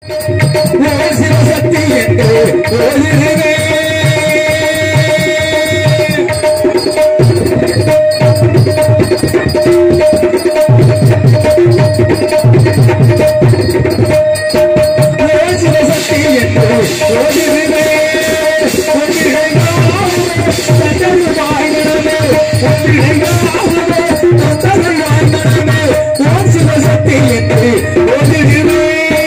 ஓ சிவசக்தி என்று ஓதிடுவே ஓ சிவசக்தி என்று ஓதிடுவே சிவசக்தி என்று ஓதிடுவே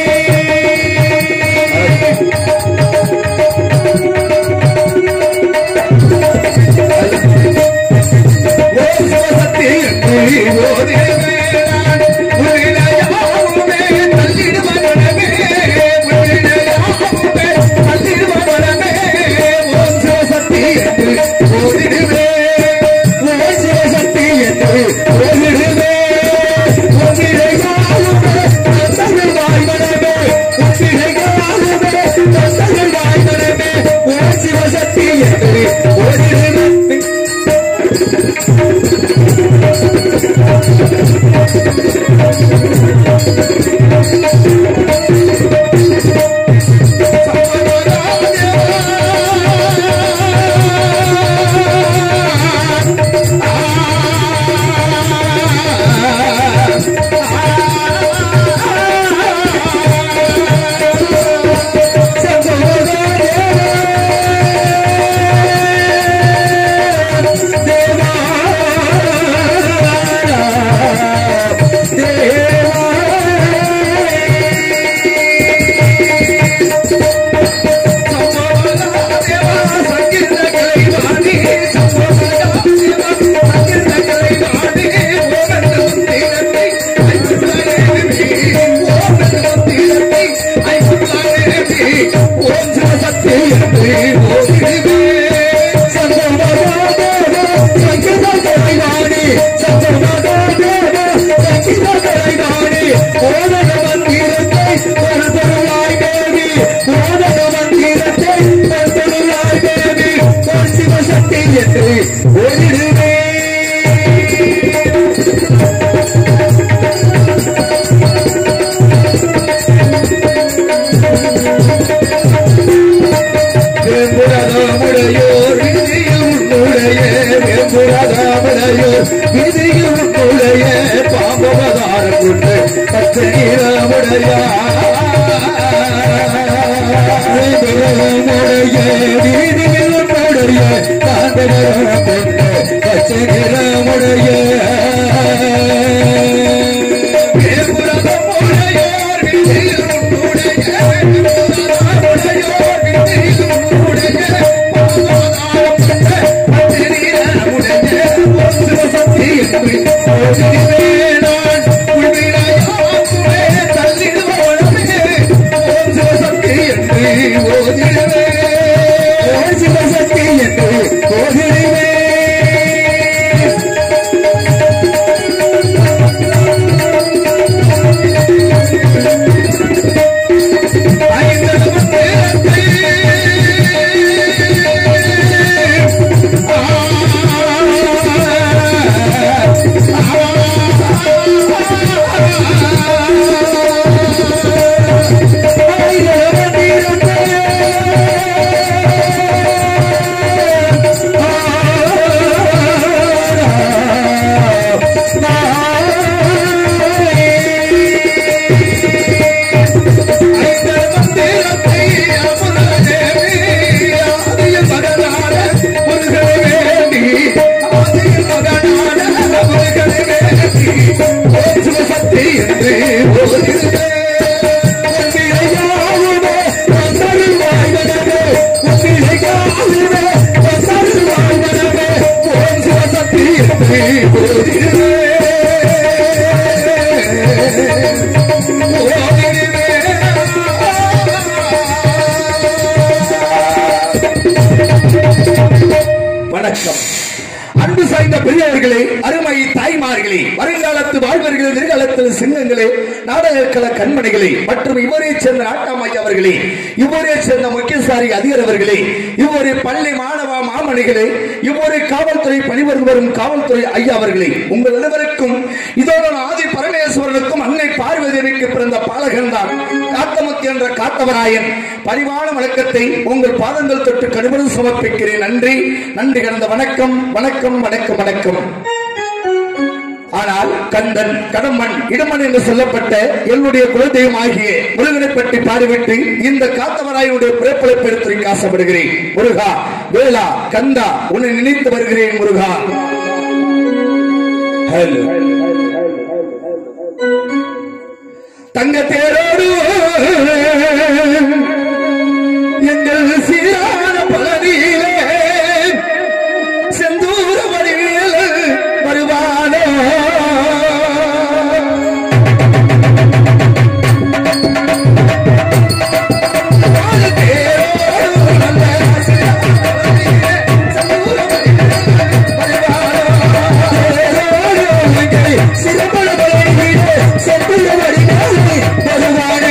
சிவசக்தி என்று ஓடிடுவே சிவசக்தி என்று ஓடிடுவே வேம்புரதாமுடையோர் விதியில் உன்னுடைய வேம்புரதாமுடையோர் விதியில் உன்னுடைய பாம்பவதாரம் கொண்டு பச்சை நிறமுடைய வீதியில் உன்னுடைய காந்தகரம் கொண்டு பச்சை நிறமுடைய வேம்புரதாமுடையோர் விதியில் உன்னுடைய சிவசக்தி என்று ஓதிடுவே வணக்கம் அன்பு சாய்ந்த பெரியவர்களே அருமை தாய்மார்களே வருங்காலத்து வாழ்வர்களே நிகழ்காலத்தில் சிங்கங்களே நாடகக்கல கண்மணிகளே மற்றும் இவரை சேர்ந்த நாட்டாமை அவர்களே இவரை சேர்ந்த முக்கியஸ்தாரி அதிகாரி அவர்களே இவரை பள்ளி மாணவ மாமணிகளே இவரை காவல்துறை பணிபுரிந்து வரும் காவல்துறை ஐயா அவர்களே உங்கள் அனைவருக்கும் இதோட ஆதி பரமேஸ்வரனுக்கும் அன்னை பார்வதிக்கு பிறந்த பாலகன் தான் காத்தமுத்தி என்ற காத்தவராயன் பரிவான வணக்கத்தை உங்கள் பாதங்கள் தொட்டு கடுபடும் சமர்ப்பிக்கிறேன் நன்றி நன்றி கடந்த வணக்கம் வணக்கம் வணக்கம் வணக்கம் ஆனால் கந்தன் கடம்பன் இடமன் என்று சொல்லப்பட்ட என்னுடைய குலதெய்வம் ஆகிய முருகனை பற்றி பாடிவிட்டு இந்த காத்தவராயனுடைய பிறப்பிழப்பு எடுத்து ஆசைப்படுகிறேன் முருகா வேளா கந்தா உன்னை நினைத்து வருகிறேன் முருகா ஹலோ தங்க தேரோடு எங்கள் சீரான பலனிலே செந்தூர வடிவில் வருவானோ தங்க தேரோடு நல்ல சீரான பலனிலே செந்தூர வடிவில் வருவானோ. தேரோடு எங்கள் சிறப்பட பலனிலே செந்தூர வடிவில் வருவானே.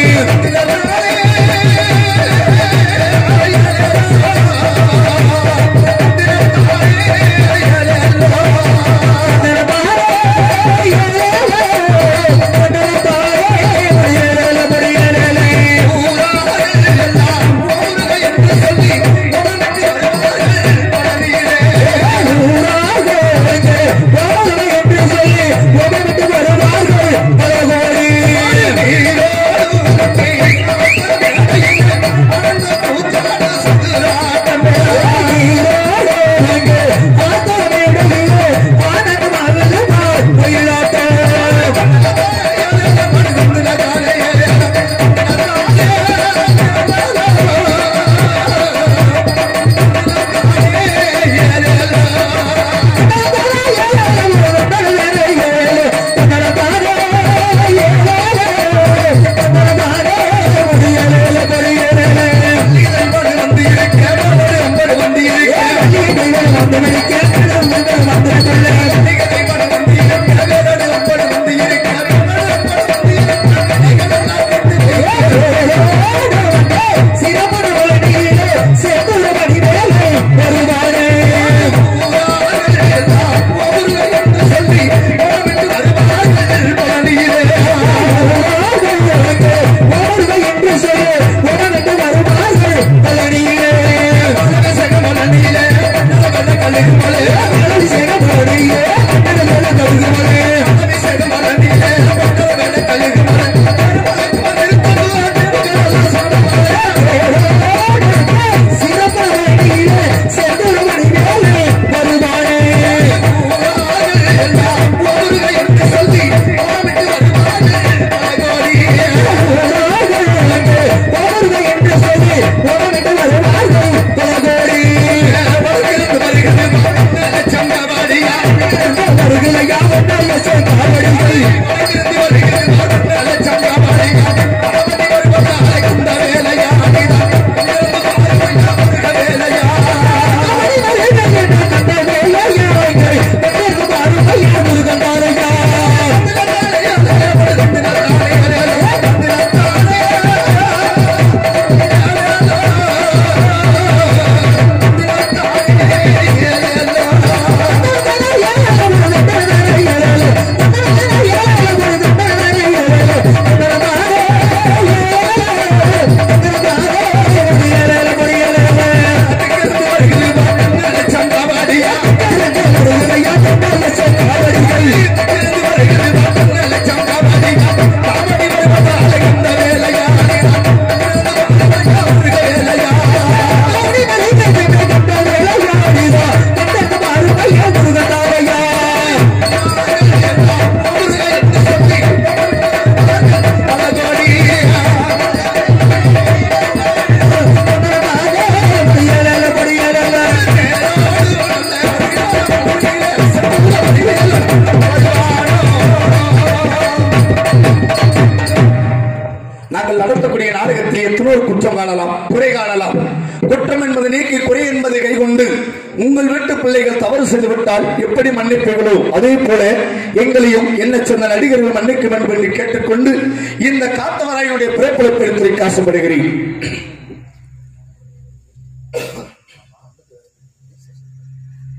நாங்கள் நடத்தக்கூடிய நாடகத்தில் எத்தனோ குற்றம் காணலாம் குறை காணலாம் குற்றம் என்பது நீக்கி குறை என்பதை கைகொண்டு உங்கள் வீட்டு பிள்ளைகள் தவறு செய்து விட்டால் எப்படி மன்னிப்பீர்களோ அதே போல எங்களையும் என்ன சொன்ன நடிகர்கள் மன்னிக்க வேண்டும் என்று கேட்டுக்கொண்டு இந்த காத்தவராயனுடைய பிறப்பிழப்பு எடுத்து ஆசைப்படுகிறேன்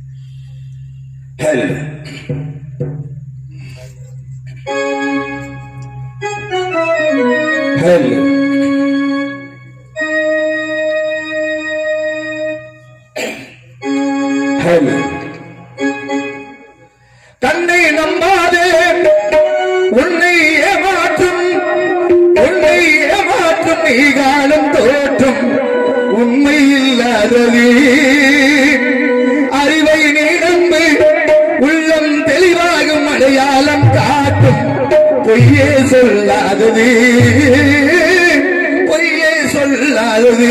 Hell. நீ காணும் தோற்றம் உண்மை இல்லாதது அறிவை நீ நம்பு உள்ளம் தெளிவாகும் அடையாளம் காட்டும் பொய்யே சொல்லாதது பொய்யே சொல்லாதது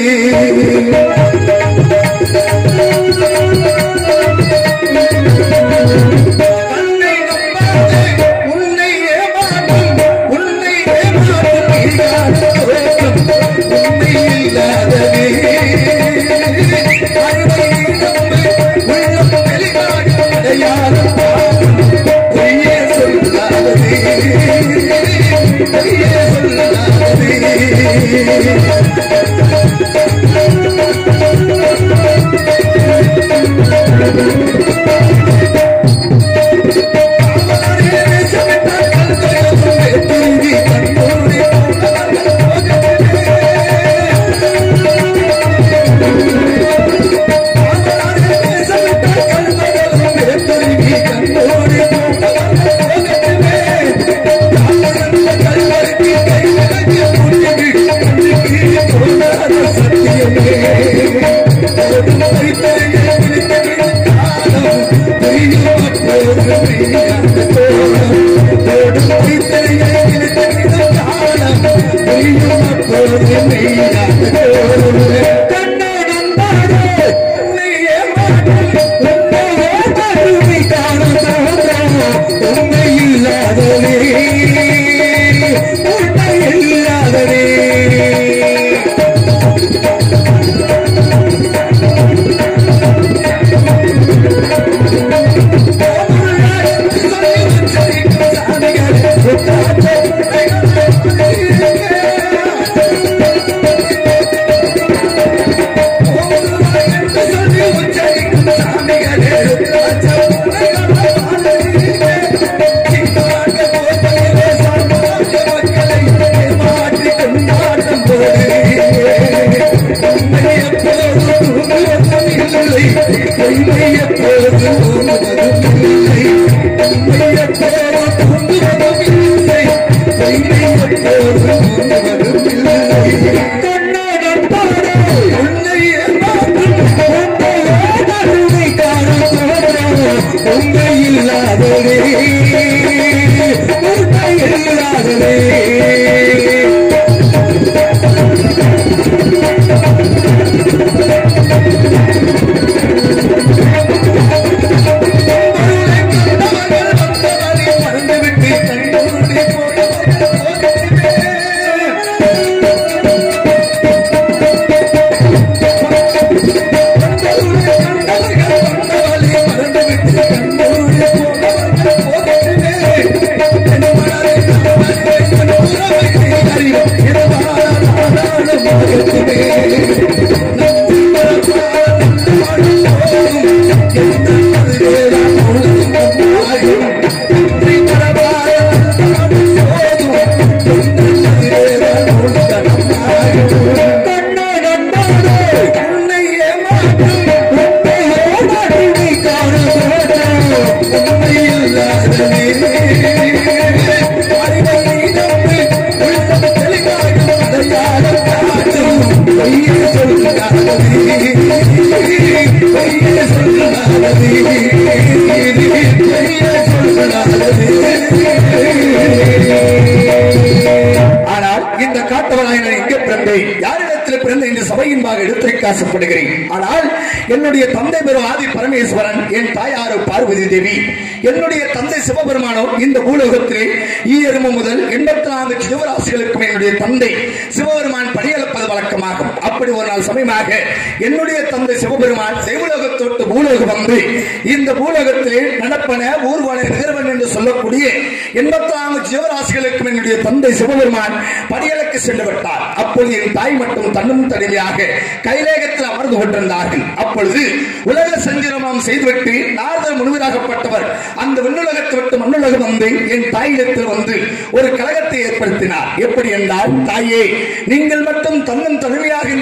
தன்னை நம்பாதே, உன்னை ஏமாற்றும், உன்னை ஏமாற்றும் நீதான் தோற்றம், உண்மை இல்லாததே. அறிவை நீ நம்பு, உள்ளம் தெளிவாக அடையாளம் காணும். பொய்யே சொல்லாததே, பொய்யே சொல்லாததே. ஆனால் இந்த காட்டவனாய் நான் எங்கே பிறந்தேன் யாரிடத்தில் பிறந்த இந்த சபையின்பாக எடுத்துரைக்க ஆசைப்படுகிறேன் ஆனால் என்னுடைய தந்தை பெரும் ஆதி பரமேஸ்வரன் என் தாயாரோ பார்வதி தேவி என்னுடைய தந்தை சிவபெருமானோ இந்த பூலோகத்திலே ஈயரும முதல் எண்பத்தி நான்கு சிவராசிகளுக்கும் என்னுடைய தந்தை சிவபெருமான் படியளப்பது வழக்கமாகும் அப்படி ஒரு நாள் சமயமாக என்னுடைய தந்தை சிவபெருமான் தெய்வலோகத்தொட்டு பூலோகம் வந்து இந்த பூலோகத்திலே நடப்பன ஊர்வன நிகழ்வன் என்று சொல்லக்கூடிய எண்பத்தி நான்கு ஜீவராசிகளுக்கும் என்னுடைய தந்தை சிவபெருமான் படியலுக்கு சென்று விட்டார் அப்பொழுது என் தாய் மட்டும் தன்னும் தனிமையாக கைலேகத்தில் அமர்ந்து கொண்டிருந்தார்கள் அப்பொழுது உலக சஞ்சலமம் செய்துவிட்டு நாரதர் முனிவராகப்பட்டவர் அந்த விண்ணுலகத்தை விட்டு மண்ணுலகம் வந்து என் தாயிடத்தில் வந்து ஒரு கழகத்தை ஏற்படுத்தினார் எப்படி என்றால் தாயே நீங்கள் மட்டும் தன்னும் தனிமையாக இந்த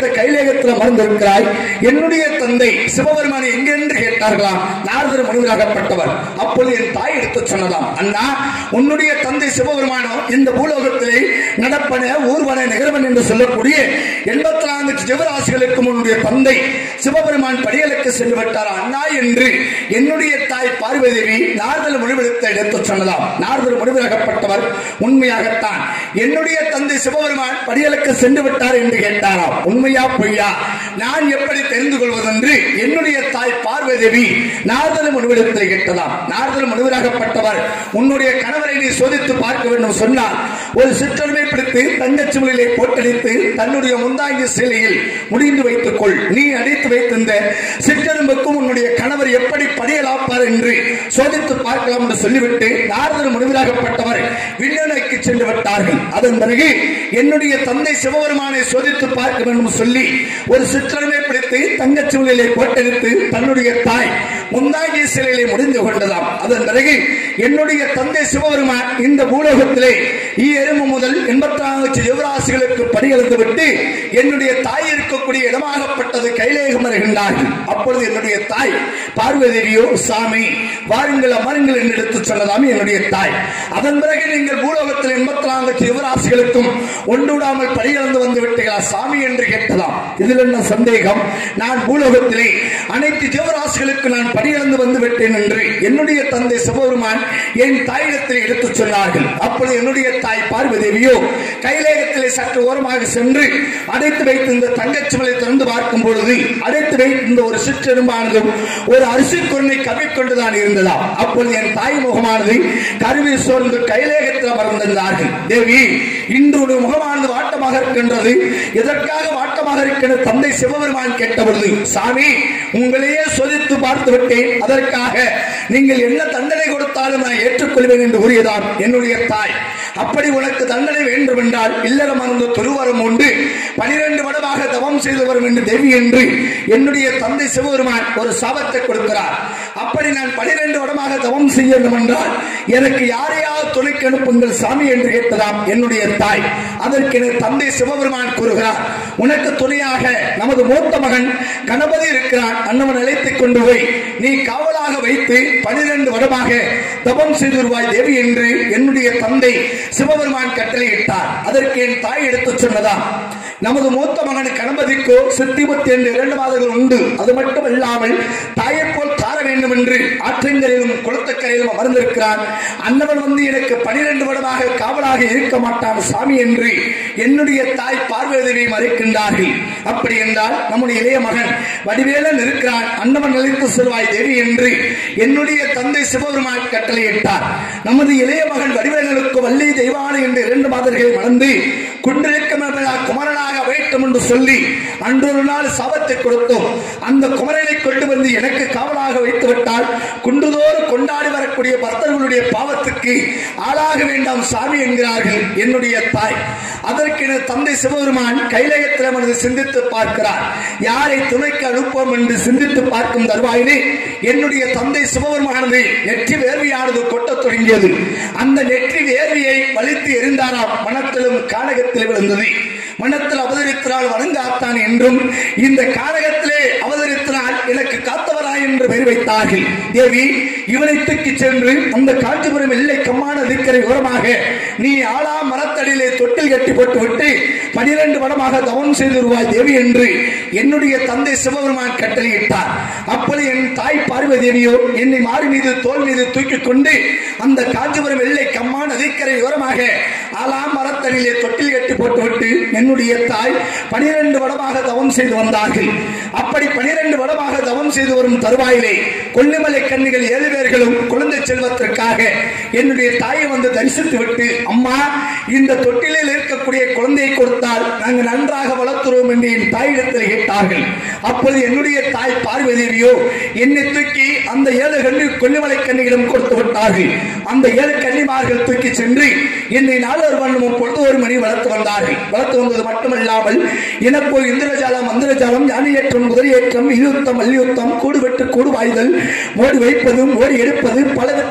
கைலேகத்தில் அமர்ந்திருக்கிறாய் என்னுடைய தந்தை சிவபெருமான் எங்கென்று கேட்டார்களாம் நாரதர் முனிவராகப்பட்டவர் அப்பொழுது என் தாய் எடுத்து சொன்னதாம் அண்ணா உன்னுடைய தந்தை சிவபெருமானோ இந்த பூலோகத்திலே நடப்பன ஊர்வன நிகழ்வன் என்று சொல்லக்கூடிய எண்பத்தி நான்கு ஜீவராசிகளுக்கு உன்னுடைய தந்தை சிவபெருமான் படியலுக்கு சென்று விட்டார் அண்ணா என்று என்னுடைய தாய் பார்வதேவி நாரதர் முடிவெடுத்த எடுத்து சொன்னதாம் நாரதர் முடிவெடுக்கப்பட்டவர் உண்மையாகத்தான் என்னுடைய தந்தை சிவபெருமான் படியலுக்கு சென்று விட்டார் என்று கேட்டாராம் உண்மையா பொய்யா நான் எப்படி தெரிந்து கொள்வதென்று என்னுடைய தாய் பார்வதேவி நாரதர் முடிவெடுத்து கேட்டதாம் நாரதர் முடிவராகப்பட்டவர் உன்னுடைய கணவரை நீ சோதித்து பார்க்க வேண்டும் சொன்னால் ஒரு சிற்றன்மை பிடித்து தங்கச்சுமலிலே போட்டடித்து தன்னுடைய முந்தாங்கி சிலையில் முடிந்து வைத்துக் கொள் நீ அடைத்து வைத்திருந்த சிற்றெரும்புக்கும் உன்னுடைய கணவர் எப்படி படியலாப்பார் என்று சோதித்து பார்க்கலாம் என்று சொல்லிவிட்டு நாரதர் முடிவராகப்பட்டவர் விண்ணனுக்கு சென்று விட்டார்கள் அதன் பிறகு என்னுடைய தந்தை சிவபெருமானை சோதித்து பார்க்க வேண்டும் சொல்லி ஒரு சிற்றன்மை பிடித்து தங்கச்சுமலிலே போட்டெடுத்து தன்னுடைய தாய் முந்தாங்கி சிலையிலே முடிந்து கொண்டதாம் அதன் பிறகு என்னுடைய தந்தை சிவபெருமான் இந்த பூலோகத்திலே ஈ எறும்பு முதல் எண்பத்தி நான்கு யுவராசிகளுக்கு படியெழுந்து விட்டு என்னுடைய தாய் இருக்கக்கூடிய இடமாகப்பட்டது கைலேகம் வருகின்றார்கள் அப்பொழுது என்னுடைய தாய் பார்வதேவியோ சாமி வாருங்கள் அமருங்கள் என்று எடுத்து சொல்லலாம் என்னுடைய தாய் அதன் பிறகு நீங்கள் பூலோகத்தில் எண்பத்தி நான்கு யுவராசிகளுக்கும் ஒன்றுவிடாமல் படியிழந்து வந்து விட்டீர்களா சாமி என்று கேட்டதாம் இதில் என்ன சந்தேகம் நான் பூலோகத்திலே அனைத்து ஜீவராசிகளுக்கு நான் படியிழந்து வந்து விட்டேன் என்று என்னுடைய தந்தை சிவபெருமான் என் தாயிடத்தில் எடுத்துச் சொன்னார்கள் அப்பொழுது என்னுடைய தாய் பார்வதேவியோ கைலேகத்திலே சற்று ஓரமாக சென்று அடைத்து வைத்திருந்த தங்கச்சுமலை திறந்து பார்க்கும் பொழுது அடைத்து வைத்திருந்த ஒரு சிற்றெரும்பானதும் ஒரு அரிசி கொன்னை கவிக்கொண்டுதான் இருந்ததாம் அப்பொழுது என் தாய் முகமானது கருவி சோர்ந்து கைலேகத்தில் அமர்ந்திருந்தார்கள் தேவி இன்று ஒரு முகமானது வாட்டமாக இருக்கின்றது எதற்காக வாட்டமாக இருக்கின்ற தந்தை சிவபெருமான் கேட்டபொழுது சாமி உங்களையே சோதித்து பார்த்து விட்டேன் அதற்காக நீங்கள் என்ன தண்டனை கொடுத்தாலும் நான் ஏற்றுக்கொள்வேன் என்று கூறியதான் என்னுடைய தாய் அப்படி உனக்கு தண்டனை வேண்டும் என்றால் இல்லறம் அந்த துருவரம் உண்டு பனிரெண்டு மடமாக தவம் செய்து வரும் என்று தேவி என்று என்னுடைய தந்தை சிவபெருமான் ஒரு சாபத்தை கொடுக்கிறார் அப்படி நான் பனிரெண்டு வடமாக தவம் செய்ய வேண்டும் என்றால் எனக்கு யாரையாவது துணைக்கு அனுப்புங்கள் சாமி என்று கேட்டதாம் என்னுடைய தாய் அதற்கு என் தந்தை சிவபெருமான் கூறுகிறார் உனக்கு துணையாக நமது மூத்த மகன் கணபதி இருக்கிறான் அன்னவன் அழைத்துக் கொண்டு போய் நீ காவலாக வைத்து பனிரெண்டு வருடமாக தபம் செய்து வருவாய் தேவி என்று என்னுடைய தந்தை சிவபெருமான் கட்டளையிட்டார் அதற்கு என் தாய் எடுத்துச் சொன்னதா நமது மூத்த மகன் கணபதிக்கோ சித்திபத்தி என்று இரண்டு மாதங்கள் உண்டு அது மட்டும் இல்லாமல் தாயை போல் தார வேண்டும் என்று ஆற்றங்கரையிலும் குளத்தக்கரையிலும் அமர்ந்திருக்கிறான் அன்னவன் வந்து எனக்கு பனிரெண்டு வருடமாக காவலாக இருக்க மாட்டான் சாமி என்று என்னுடைய தாய் பார்வதேவி மறைக்கின்றார்கள் அப்படி என்றால் நம்முடைய இளைய மகன் வடிவேலன் இருக்கிறான் அன்னவன் நிலைத்து செல்வாய் தேவி என்று என்னுடைய தந்தை சிவபெருமான் கட்டளையிட்டார் நமது இளைய மகன் வடிவேலனுக்கு வள்ளி தெய்வானை என்று இரண்டு மாதர்களை மணந்து குன்றிருக்கும் குமரனாக வேண்டும் என்று சொல்லி அன்றொரு நாள் சாபத்தை கொடுத்தோம் அந்த குமரனை கொண்டு வந்து எனக்கு காவலாக வைத்து விட்டால் குன்றுதோறு கொண்டாடி வரக்கூடிய பக்தர்களுடைய பாவத்துக்கு ஆளாக வேண்டாம் சாமி என்கிறார்கள் என்னுடைய தாய் அதற்கென தந்தை சிவபெருமான் கைலயத்தில் மனது சிந்தித்து பார்க்கிறார் யாரை துணைக்கு அனுப்போம் என்று சிந்தித்து பார்க்கும் தருவாயிலே என்னுடைய தந்தை சிவபெருமானது நெற்றி வேர்வையானது கொட்டத் தொடங்கியது அந்த நெற்றி வேர்வையை வலித்து எரிந்தாராம் மனத்திலும் கானகத்தில் விழுந்தது மனத்தில் அவதரித்தினால் வணங்காத்தான் என்றும் இந்த கானகத்திலே அவதரித்தினால் எனக்கு காத்தவராய் என்று பெயர் வைத்தார்கள் தேவி இவனை தூக்கி சென்று அந்த காஞ்சிபுரம் எல்லை கம்மான திக்கரை ஓரமாக நீ ஆளா மரத்தடியிலே தொட்டில் கட்டி போட்டு விட்டு பனிரெண்டு வடமாக தவம் செய்து வருவாய் தேவி என்று என்னுடைய தந்தை சிவபெருமான் கட்டளையிட்டார் அப்பொழுது என் தாய் பார்வதி தேவியோ என்னை மாறு மீது தோல் மீது தூக்கி கொண்டு அந்த காஞ்சிபுரம் எல்லை கம்மா நதிக்கரை ஓரமாக ஆலா மரத்தடியிலே தொட்டில் கட்டி போட்டுவிட்டு என்னுடைய தாய் பனிரெண்டு வடமாக தவம் செய்து வந்தார்கள் அப்படி பனிரெண்டு வடமாக தவம் செய்து வரும் தருவாயிலே கொல்லிமலை கன்னிகள் ஏழு பேர்களும் குழந்தை செல்வத்திற்காக என்னுடைய தாயை வந்து தரிசித்து விட்டு அம்மா இந்த தொட்டிலில் இருக்கக்கூடிய குழந்தையை கொடுத்தால் நாங்கள் நன்றாக வளர்த்துறோம் என்று என் தாயிடத்தில் கேட்டார்கள் அப்பொழுது என்னுடைய தாய் பார்வதேவியோ என்னை தூக்கி அந்த ஏழு கண்ணி கொல்லிமலை கன்னிகளிடம் கொடுத்து விட்டார்கள் அந்த ஏழு கன்னிமார்கள் தூக்கி சென்று என்னை நாளொரு வண்ணமும் பொழுது ஒரு மணி வளர்த்து வந்தார்கள் வளர்த்து வந்தது மட்டுமல்லாமல் எனக்கோ இந்திரஜாலம் மந்திரஜாலம் யானையேற்றம் குதிரையேற்றம் இழுத்தம் மல்யுத்தம் கூடு வெட்டு கூடு வாய்தல் மோடி வைப்பது மோடி எடுப்பது பல வித்தைகளை கற்று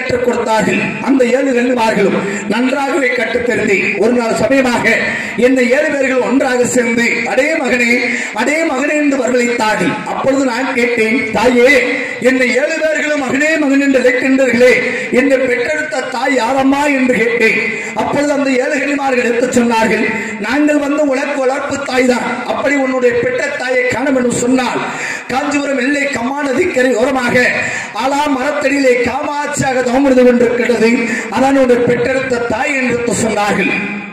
கற்றுக் கொடுத்தார்கள் அந்த ஏழு கண்ணுமார்களும் நன்றாகவே கற்றுத் தெரிந்து ஒரு நாள் சமயமாக என்னை ஏழு பேர்கள் ஒன்றாக சேர்ந்து அடே மகனே அடே மகனே என்று வரவழைத்தார்கள் அப்பொழுது நான் கேட்டேன் தாயே என்னை ஏழு பேர்களும் மகனே மகன் என்று அழைக்கின்றீர்களே என்னை பெற்றெடுத்த தாய் யாரம்மா என்று கேட்டேன் அப்பொழுது அந்த ஏழு கண்ணிமார்கள் எடுத்துச் சொன்னார்கள் நாங்கள் வந்து உனக்கு வளர்ப்பு தாய் தான் அப்படி உன்னுடைய பெற்ற தாயை காணும் என்று சொன்னால் காஞ்சிபுரம் எல்லை கம்மா நதிக்கரை ஓரமாக ஆலா மரத்தடியிலே காமாட்சியாக தவமிருந்து கொண்டிருக்கிறது அதான் உன்னுடைய பெற்றெடுத்த தாய் என்று சொன்னார்கள்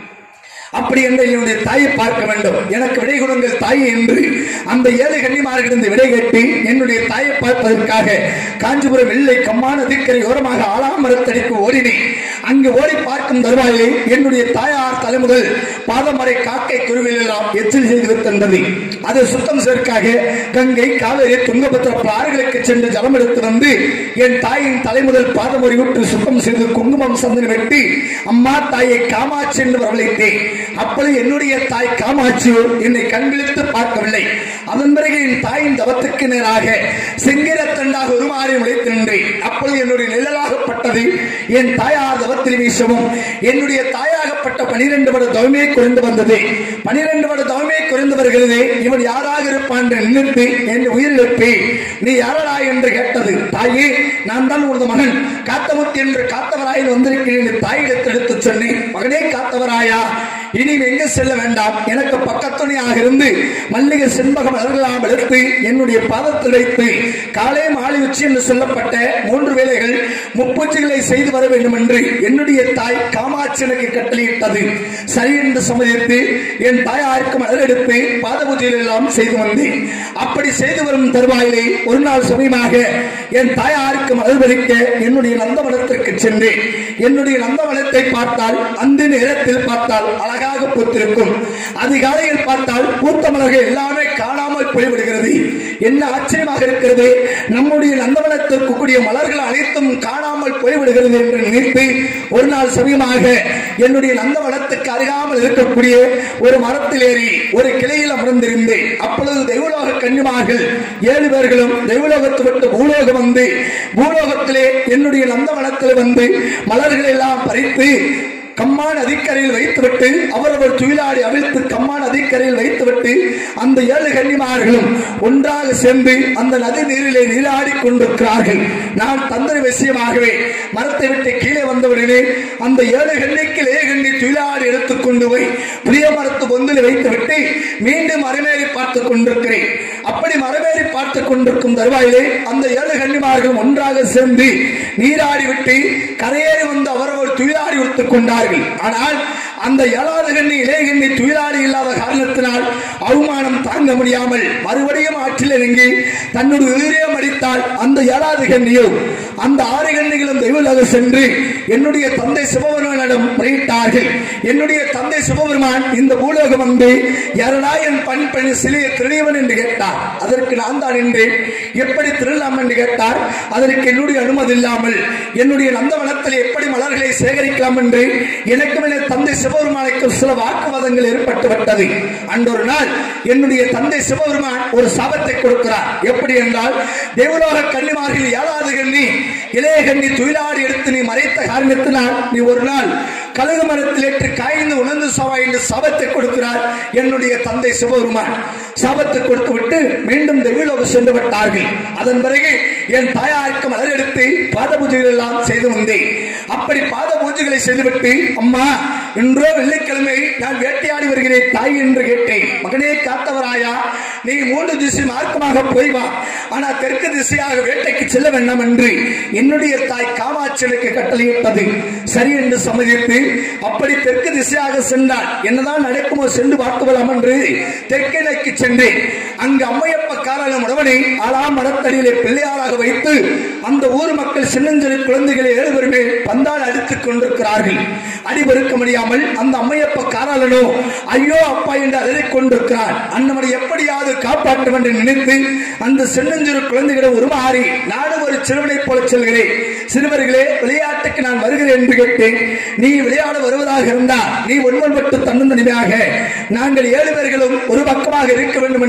அப்படி என்று என்னுடைய தாயை பார்க்க வேண்டும் எனக்கு விடை கொடுங்கள் தாயை என்று அந்த ஏழு கன்னிமார்களிடம் விடை கேட்டு என்னுடைய தாயை பார்ப்பதற்காக காஞ்சிபுரம் வெள்ளை கம்மான நதிக்கரை ஓரமாக ஆலாமரத்தடிக்கு ஓடினேன் அங்கு ஓடி பார்க்கும் தருவாயிலே என்னுடைய தாயார் தலைமுதல் பாதம் வரை காக்கை குருவில் எல்லாம் எச்சில் செய்து வைத்திருந்தது அதை சுத்தம் சேர்க்காக கங்கை காவேரி துங்கபத்திர ஆறுகளுக்கு சென்று ஜலம் எடுத்து வந்து என் தாயின் தலைமுதல் பாதம் வரை விட்டு சுத்தம் செய்து குங்குமம் சந்தனம் வெட்டி அம்மா தாயை காமாட்சி என்று வரவழைத்தேன் அப்பொழுது என்னுடைய தாய் காமாட்சியோ என்னை கண்விழித்து பார்க்கவில்லை அதன் பிறகு என் தாயின் தவத்துக்கு நேராக செங்கிரத்தண்டாக உருமாறி முளைத்து நின்றேன் அப்பொழுது என்னுடைய நிழலாகப்பட்டது என் தாயார் தவத்தில் வீசவும் என்னுடைய தாயாகப்பட்ட பனிரெண்டு வட தவமே குறைந்து வந்தது பனிரெண்டு வட தவமே குறைந்து வருகிறது இவன் யாராக இருப்பான் என்று நினைத்து என் உயிரிழப்பே நீ யாரடா என்று கேட்டது தாயே நான் தான் உனது மகன் காத்தமுத்து என்று காத்தவராயில் வந்திருக்கிறேன் என்று தாயிடத்தில் எடுத்துச் சொன்னேன் மகனே காத்தவராயா இனி எங்க செல்ல வேண்டாம் எனக்கு பக்கத்துணையாக இருந்து மல்லிகை செண்பக மலர்களாம் எடுத்து என்னுடைய பாதத்தில் வைத்து காலை மாலை உச்சி என்று சொல்லப்பட்ட மூன்று வேளைகள் முப்பூச்சிகளை செய்து வர வேண்டும் என்று என்னுடைய தாய் காமாட்சி எனக்கு கட்டளையிட்டது சரி என்று சம்மதித்து என் தாயாருக்கு மலர் எடுத்து பாத பூஜைகள் எல்லாம் செய்து வந்தேன் அப்படி செய்து வரும் தருவாயிலே ஒரு நாள் சமயமாக என் தாயாருக்கு மலர் பறிக்க என்னுடைய நந்தவனத்திற்கு சென்றேன் என்னுடைய நந்தவனத்தை பார்த்தால் அந்த நேரத்தில் பார்த்தால் அழகாக பூத்திருக்கும் அதிகாலையில் பார்த்தால் பூத்த மலர்கள் எல்லாமே காணாமல் போய்விடுகிறது என்ன ஆச்சரியமாக இருக்கிறது நம்முடைய நந்தவனத்திற்கு கூடிய மலர்கள் அனைத்தும் காணாமல் போய்விடுகிறது என்று நினைத்து ஒரு நாள் சமயமாக என்னுடைய நந்தவனத்துக்கு அருகாமல் இருக்கக்கூடிய ஒரு மரத்தில் ஏறி ஒரு கிளையில் அமர்ந்திருந்தேன் அப்பொழுது தெய்வலோக கன்னிமார்கள் ஏழு பேர்களும் தெய்வலோகத்தை விட்டு பூலோகம் வந்து பூலோகத்திலே என்னுடைய நந்தவனத்தில் வந்து மலர்கள் எல்லாம் பறித்து கம்மான் நதிக்கரையில் வைத்துவிட்டு அவரவர் துயிலாடி அவிழ்த்து கம்மான் நதிக்கரையில் வைத்துவிட்டு அந்த ஏழு கன்னிமார்களும் ஒன்றாக சேர்ந்து அந்த நதி நீரிலே நீராடி கொண்டிருக்கிறார்கள் நான் தந்திர விஷயமாகவே மரத்தை விட்டு கீழே வந்தவுடனே அந்த ஏழு கண்ணிக்கு ஏகண்ணி துயிலாடி எடுத்துக் கொண்டு போய் புளிய மரத்து பொந்தில் வைத்துவிட்டு மீண்டும் மரமேறி பார்த்துக் கொண்டிருக்கிறேன் அப்படி மரமேறி பார்த்துக் கொண்டிருக்கும் தருவாயிலே அந்த ஏழு கன்னிமார்களும் ஒன்றாக சேர்ந்து நீராடி விட்டு கரையேறி வந்து அவரவர் துயிலாடி வைத்துக் கொண்டார்கள் ஆனால் அந்த ஏழாவது கண்ணி இளையகண்ணி துயிலாடி இல்லாத காரணத்தினால் அவமானம் தாங்க முடியாமல் மறுபடியும் ஆற்றில் இறங்கி தன்னுடைய உயிரே மடித்தால் அந்த ஏழாவது கண்ணியோ அந்த ஆறு கண்ணிகளும் தெய்வலாக சென்று என்னுடைய தந்தை சிவபெருமானிடம் முறையிட்டார்கள் என்னுடைய தந்தை சிவபெருமான் இந்த பூலோகம் வந்து யாரடா என் பண் பெண் சிலையை திருடியவன் என்று கேட்டார் அதற்கு நான் தான் என்றேன் எப்படி திருடலாம் என்று கேட்டார் அதற்கு என்னுடைய அனுமதி இல்லாமல் என்னுடைய நந்தவனத்தில் எப்படி மலர்களை சேகரிக்கலாம் என்று எனக்கும் என தந்தை சிவபெருமானுக்கும் சில வாக்குவாதங்கள் ஏற்பட்டு விட்டது அன்றொரு நாள் என்னுடைய தந்தை சிவபெருமான் ஒரு சாபத்தை கொடுக்கிறார் எப்படி என்றால் தேவலோக கன்னிமார்கள் ஏழாவது கண்ணி இளைய கண்ணி துயிலாடி எடுத்து நீ மறைத்த காரணத்தினால் நீ ஒரு நாள் கழுகு மரத்தில் ஏற்று காய்ந்து உணர்ந்து சவா என்று சாபத்தை கொடுக்கிறார் என்னுடைய தந்தை சிவபெருமான் சாபத்தை கொடுத்து விட்டு மீண்டும் தெய்வலோக சென்று விட்டார்கள் அதன் பிறகு என் தாயாருக்கு மலர் எடுத்து பாத பூஜைகள் எல்லாம் செய்து வந்தேன் அப்படி பாத பூஜைகளை செய்துவிட்டு அம்மா இன்றோ வெள்ளிக்கிழமை நான் வேட்டையாடி வருகிறேன் தாய் என்று கேட்டேன் மகனே காத்தவராயா நீ மூன்று திசை மார்க்கமாக போய் வா ஆனா தெற்கு திசையாக வேட்டைக்கு செல்ல வேண்டாம் என்று என்னுடைய தாய் காமாட்சி எனக்கு கட்டளையிட்டது சரி என்று சம்மதித்து அப்படி தெற்கு திசையாக சென்றால் என்னதான் நடக்குமோ சென்று பார்க்கலாம் என்று தெற்கே நோக்கி சென்றேன் அங்கு அம்மையப்ப காரணம் உடவனை ஆலாம் மரத்தடியிலே பிள்ளையாராக வைத்து அந்த ஊர் மக்கள் சின்னஞ்சிறு குழந்தைகளை ஏழு பேருமே பந்தால் அடித்துக் கொண்டிருக்கிறார்கள் அடிபெருக்க முடியாமல் அந்த அம்மையப்ப காராளனோ ஐயோ அப்பா என்று அலறிக் கொண்டிருக்கிறார் அன்னவனை எப்படியாவது காப்பாற்ற வேண்டும் நினைத்து அந்த சின்னஞ்சிறு குழந்தைகளிடம் உருமாறி நானும் ஒரு சிறுவனை போல செல்கிறேன் சிறுவர்களே விளையாட்டுக்கு நான் வருகிறேன் என்று கேட்டேன் நீ விளையாட வருவதாக இருந்தால் நீ ஒன்பது மட்டும் தன்னந்தனிமையாக நாங்கள் ஏழு பேர்களும் ஒரு பக்கமாக இருக்க வேண்டும் என்று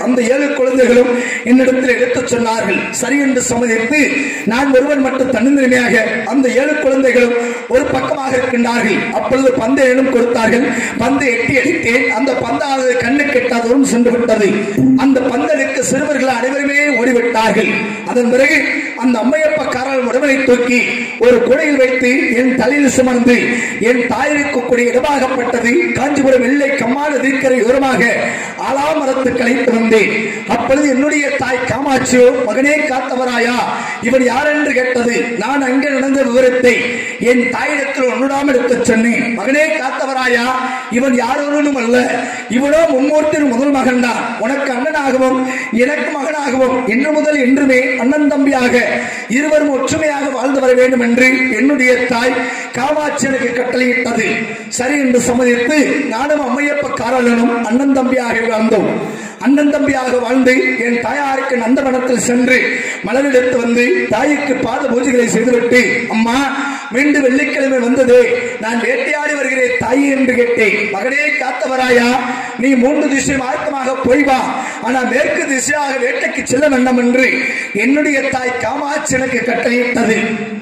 அந்த ஏழு குழந்தைகளும் என்னிடத்தில் எடுத்துச் சொன்னார்கள் சரி என்று சம்மதித்து நான் ஒருவன் மட்டும் தன்னந்தனிமையாக அந்த ஏழு குழந்தைகளும் ஒரு பக்கமாக இருக்கின்றார்கள் அப்பொழுது பந்தை என்னும் கொடுத்தார்கள் பந்தை எட்டி அடித்தேன் அந்த பந்தானது கண்ணுக்கு எட்டாதவரும் சென்று விட்டது அந்த பந்தலுக்கு சிறுவர்கள் அனைவருமே ஓடிவிட்டார்கள் அதன் பிறகு அந்த அம்மையப்ப காரல் உடம்பை தூக்கி ஒரு குடையில் வைத்து என் தலையில் சுமந்து என் தாயிற்கு கூடிய இடமாகப்பட்டது காஞ்சிபுரம் வெள்ளை கம்மாள தீக்கரை ஓரமாக ஆலாமரத்துக்கு அழைத்து வந்தேன் அப்பொழுது என்னுடைய தாய் காமாட்சியோ மகனே காத்தவராயா இவன் யார் என்று கேட்டது நான் அங்கே நடந்த விவரத்தை என் தாயிடத்தில் ஒன்றுடாமல் எடுத்துச் சொன்னேன் மகனே காத்தவராயா இவன் யாரொருவனும் அல்ல இவனோ மும்மூர்த்தின் முதல் மகன் தான் உனக்கு அண்ணனாகவும் எனக்கு மகனாகவும் இன்று முதல் என்றுமே அண்ணன் தம்பியாக இருவரும் ஒற்றுமையாக வாழ்ந்து வர வேண்டும் என்று என்னுடைய தாய் காமாட்சி எனக்கு கட்டளையிட்டது சரி என்று சம்மதித்து நானும் அம்மையப்ப காரலனும் அண்ணன் தம்பியாக வாழ்ந்தோம் அண்ணன் தம்பியாக வாழ்ந்து என் தாயாருக்கு நந்தவனத்தில் சென்று மலர் எடுத்து வந்து தாய்க்கு பாத பூஜைகளை செய்துவிட்டு அம்மா மீண்டும் வெள்ளிக்கிழமை வந்தது நான் வேட்டையாடி வருகிறேன் தாய் என்று கேட்டேன் மகனே காத்தவராயா நீ மூன்று திசை மார்க்கமாக போய் வா ஆனா மேற்கு திசையாக வேட்டைக்கு செல்ல வேண்டும் என்று என்னுடைய தாய் காமாட்சி எனக்கு கட்டளையிட்டது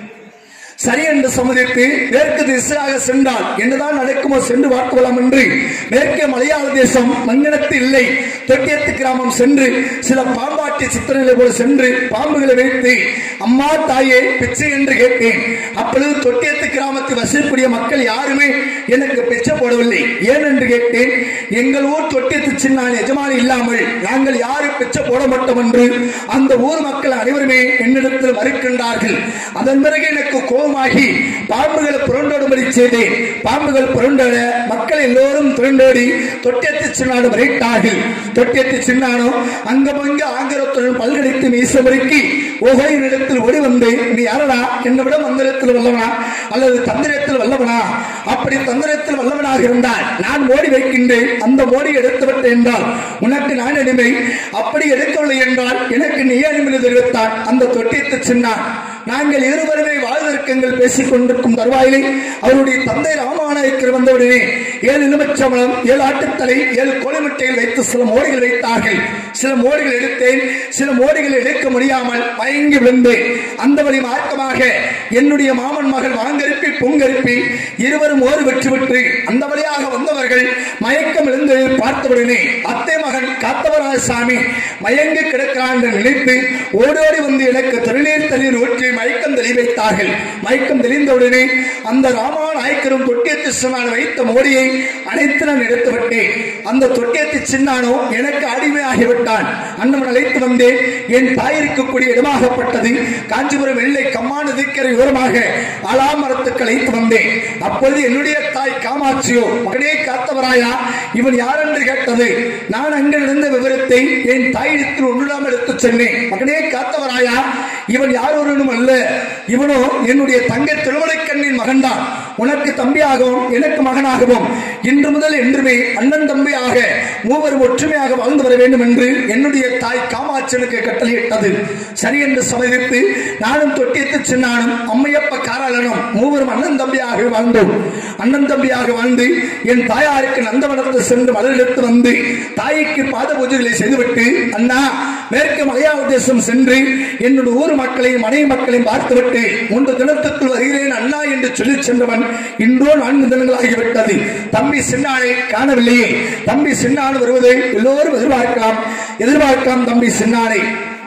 சரி என்று சம்மதித்து மேற்கு திசையாக சென்றால் என்னதான் நடக்குமோ சென்று பார்க்கலாம் என்று மேற்கே மலையாள தேசம் மங்கனத்து இல்லை தொட்டியத்து கிராமம் சென்று சில பாம்பாட்டி சித்திரங்களை போல சென்று பாம்புகளை வைத்து அம்மா தாயே பிச்சை என்று கேட்டேன் அப்பொழுது தொட்டியத்து கிராமத்தில் வசிக்கக்கூடிய மக்கள் யாருமே எனக்கு பிச்சை போடவில்லை ஏன் என்று கேட்டேன் எங்கள் ஊர் தொட்டியத்து சின்னான் எஜமானி இல்லாமல் நாங்கள் யாரும் பிச்சை போட மாட்டோம் என்று அந்த ஊர் மக்கள் அனைவருமே என்னிடத்தில் மறுக்கின்றார்கள் அதன் பிறகு எனக்கு கோபமாகி பாம்புகளை புரண்டோடும்படி செய்தேன் பாம்புகள் புரண்டோட மக்கள் எல்லோரும் புரண்டோடி தொட்டியத்து சின்னாடு வரையிட்டார்கள் தொட்டியத்து சின்னானோ அங்கமங்க ஆங்கிலத்துடன் பல்கடித்து மீசமறுக்கி ஓகையின் இடத்தில் ஓடி வந்து நீ யாரடா என்னை விட மந்திரத்தில் வல்லவனா அல்லது தந்திரத்தில் வல்லவனா அப்படி தந்திரத்தில் வல்லவனாக இருந்தால் நான் மோடி வைக்கின்றேன் அந்த மோடி எடுத்துவிட்டு என்றால் உனக்கு நான் அடிமை அப்படி எடுக்கவில்லை என்றால் எனக்கு நீ அடிமை தெரிவித்தான் அந்த தொட்டியத்து சின்னான் நாங்கள் இருவருமே வாழ்விற்கங்கள் பேசிக் கொண்டிருக்கும் தருவாயிலே அவருடைய தந்தை ராமாநாயக்கர் வந்தவுடனே ஏழு எலுமிச்சம்பளம் ஏழு ஆட்டுத்தலை ஏழு கோழிமுட்டைகள் வைத்து சில மோடிகள் வைத்தார்கள் சில மோடிகள் எடுத்தேன் சில மோடிகள் எடுக்க முடியாமல் மயங்கி விழுந்தேன் அந்த வழி மார்க்கமாக என்னுடைய மாமன் மகள் வாங்கருப்பி பொங்கருப்பி இருவரும் ஓர் வெற்றுவிட்டு அந்த வழியாக வந்தவர்கள் மயக்கம் எழுந்து பார்த்தவுடனே அத்தை மகன் காத்தவராஜசாமி மயங்கி கிடக்கிறான் என்று நினைத்து ஓடோடி வந்து எனக்கு திருநீர் தண்ணீர் ஊற்றி மயக்கம் தெளி வைத்தார்கள் மயக்கம் தெளிந்தவுடனே அந்த ராமாநாயக்கரும் தொட்டியத்து சின்னான் வைத்த மோடியை அனைத்து நான் எடுத்து விட்டேன் அந்த தொட்டியத்து சின்னானோ எனக்கு அடிமையாகிவிட்டான் அண்ணன் அழைத்து வந்தேன் என் தாயிற்கு கூடிய இடமாகப்பட்டது காஞ்சிபுரம் வெள்ளை கம்மான தீக்கரை விவரமாக ஆலாமரத்துக்கு அழைத்து வந்தேன் அப்பொழுது என்னுடைய தாய் காமாட்சியோ மகனே காத்தவராயா இவன் யார் என்று கேட்டது நான் அங்கு நடந்த விவரத்தை என் தாயிடத்தில் ஒன்றிடாமல் எடுத்துச் சொன்னேன் மகனே காத்தவராயா இவன் யார் ஒருவனும் அல்ல இவனோ என்னுடைய தங்கை திருமலைக்கண்ணின் மகன்தான் உனக்கு தம்பியாகவும் எனக்கு மகனாகவும் இன்று முதல் என்றுமே அண்ணன் தம்பியாக மூவரும் ஒற்றுமையாக வாழ்ந்து வர வேண்டும் என்று என்னுடைய தாய் காமாட்சனுக்கு கட்டளையிட்டது சரி என்று சமதித்து நானும் தொட்டியத்து சின்னானும் அம்மையப்ப காராளனும் மூவரும் அண்ணன் தம்பியாக வாழ்ந்தோம் அண்ணன் தம்பியாக வாழ்ந்து என் தாயாருக்கு நந்தவனத்தில் சென்று மலர் எடுத்து வந்து தாய்க்கு பாத பூஜைகளை செய்துவிட்டு அண்ணா மேற்கு மலையாள தேசம் சென்று என்னுடைய ஊர் மக்களையும் மனைவி மக்களையும் பார்த்துவிட்டு மூன்று தினத்துக்குள் வருகிறேன் அண்ணா என்று சொல்லி சென்றவன் இன்றோ நான்கு தினங்கள் ஆகிவிட்டது தம்பி சின்னானை காணவில்லையே தம்பி சின்னான் வருவதை எல்லோரும் எதிர்பார்க்கலாம் எதிர்பார்க்கலாம் தம்பி சின்னானை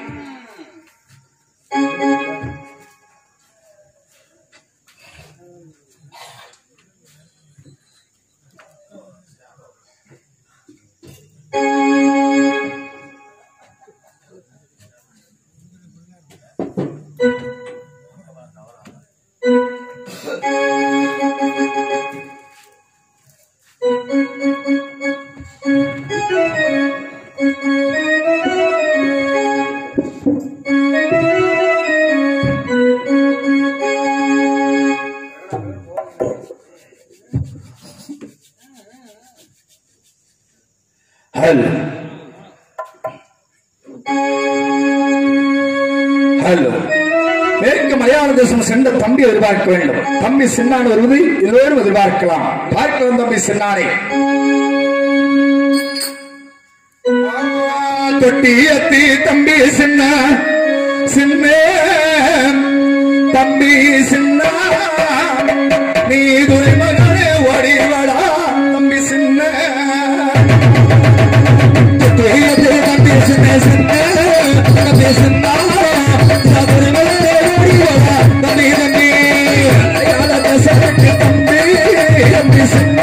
ஹலோ ஹலோ மேற்கு மலையாள தேசம் சென்ற தம்பி எதிர்பார்க்க வேண்டும் தம்பி சின்னான் வருவது எல்லோரும் எதிர்பார்க்கலாம் பார்க்கலாம் தம்பி சின்னானை தொட்டி அத்தி தம்பி சின்ன சின்ன தம்பி சின்ன நீ துணை மகனே ஓடி வாடா தம்பி சின்ன தொட்டி அத்தி தம்பி சின்ன சின்ன தம்பி சின்ன நான் துணை மகனே ஓடி வாடா தம்பி தம்பி அடையாள தேசத்துக்கு தம்பி தம்பி சின்ன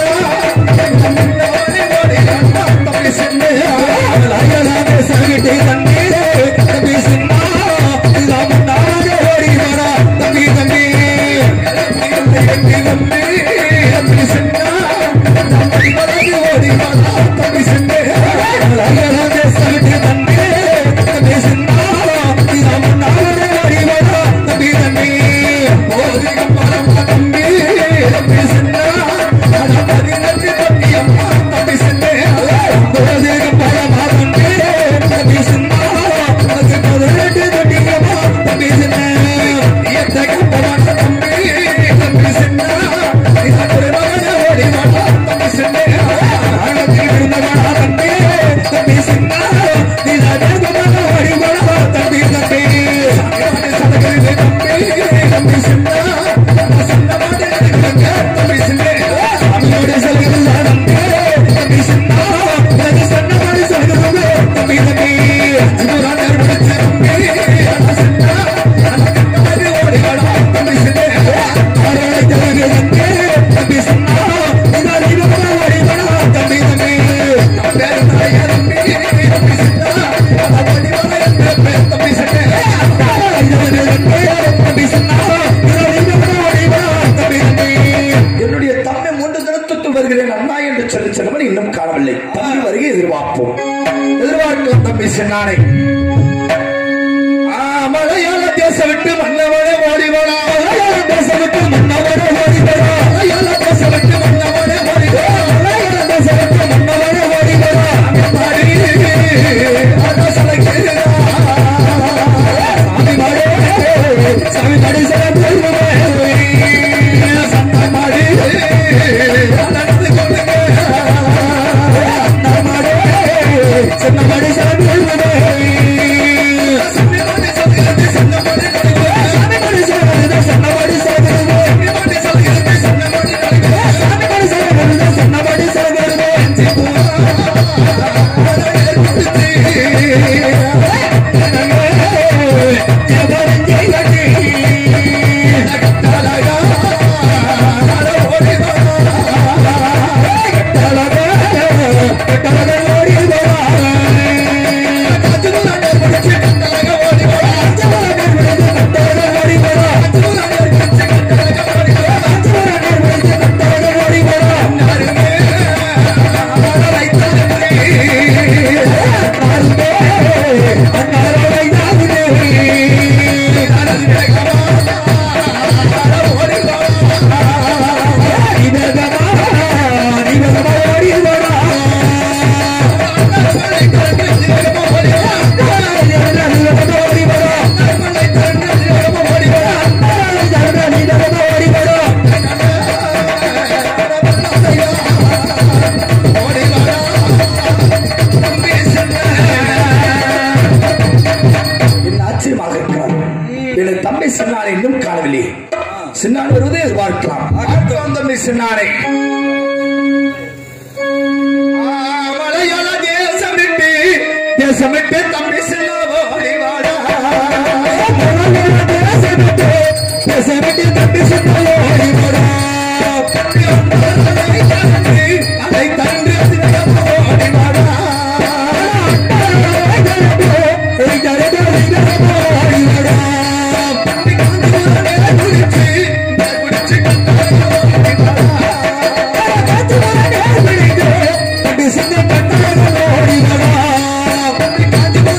தம்பி சின்ன அடையாள தேசத்துக்கு தம்பி தம்பி சின்ன இதான் முன்னாடி ஓடி வாடா தம்பி தம்பி தம்பி தம்பி தம்பி சின்ன தம்பி மலர்ந்து ஓடி வாடா தம்பி சின்ன அடையாள தேசத்துக்கு தம்பி தம்பி சின்ன இதான் முன்னாடி ஓடி வாடா தம்பி தம்பி போதிகம் பரமா தம்பி தம்பி சின்ன அட பதினெட்டு தம்பி அம்மா தம்பி சின்ன போதிகம் பரமா தம்பி தம்பி சின்ன அது பதினெட்டு தம்பி அம்மா தம்பி சின்ன எத்தகம் பரமா தம்பி தம்பி சின்ன இதற்கு மகன ஓடி வாடா தம்பி சின்ன ஆனந்தி விழுந்தவனா தம்பி தம்பி சின்ன இதற்கு மகன ஓடி வாடா தம்பி தம்பி சதகரி தம்பி தம்பி சின்ன சின்ன மாட்டே தம்பி சின்ன சாமியோட செல்கிறது தம்பி தம்பி சின்ன எனக்கு சொன்ன மாதிரி சொல்கிறது தம்பி தம்பி சிவரான முடிச்சு தம்பி சின்ன மாதிரி ஓடி வாடா தம்பி சின்ன ஆரோட தெலுங்கு தம்பி தம்பி சின்ன இதால் இவங்க ஓடி வாடா தம்பி தம்பி நம்ம பேரு தாயா தம்பி தம்பி சின்ன ஓடி வாடா தம்பி சின்ன என்னுடைய தம்மை மூன்று தினத்துக்கு வருகிறேன் அண்ணா என்று சொல்லி செல்வன் இன்னும் காணவில்லை தம்பி வருகை எதிர்பார்ப்போம் எதிர்பார்க்கலாம் தம்பி சென்னானை மலையாள தேசம் விட்டு மன்னவனே ஓடிவனா மலையாள தேசம் விட்டு மன்னவனே ஓடிவனா மலையாள தேசம் விட்டு மன்னவனே ஓடிவனா மலையாள தேசம் விட்டு மன்னவனே ஓடிவனா பாடி அத சலக்கிறா சாமி மாடே சாமி மாடி சலம் சொல்லுவே சத்த மாடி நடந்து கொள்ளுங்க அண்ணா மாடே சின்ன மாடி சலம் சொல்லுவே என்ன ஆச்சரியமாக இருக்கிறார் எனது தம்பி சின்னானை இன்னும் காணவில்லை சின்னான் வருவதை எதிர்பார்க்கலாம் பார்க்கலாம் தம்பி சின்னானை ஆ, மலையாள தேசம் விட்டு தேசம் விட்டு தம்பி சின்ன ஓடி வாடா மலையாள தேசம் விட்டு தேசம் விட்டு தம்பி சின்ன ஓடி வாடா தம்பி ஒன்றரை தந்து, அதை தந்து சின்ன ஓடி வாடா சின்ன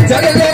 ஜகஜ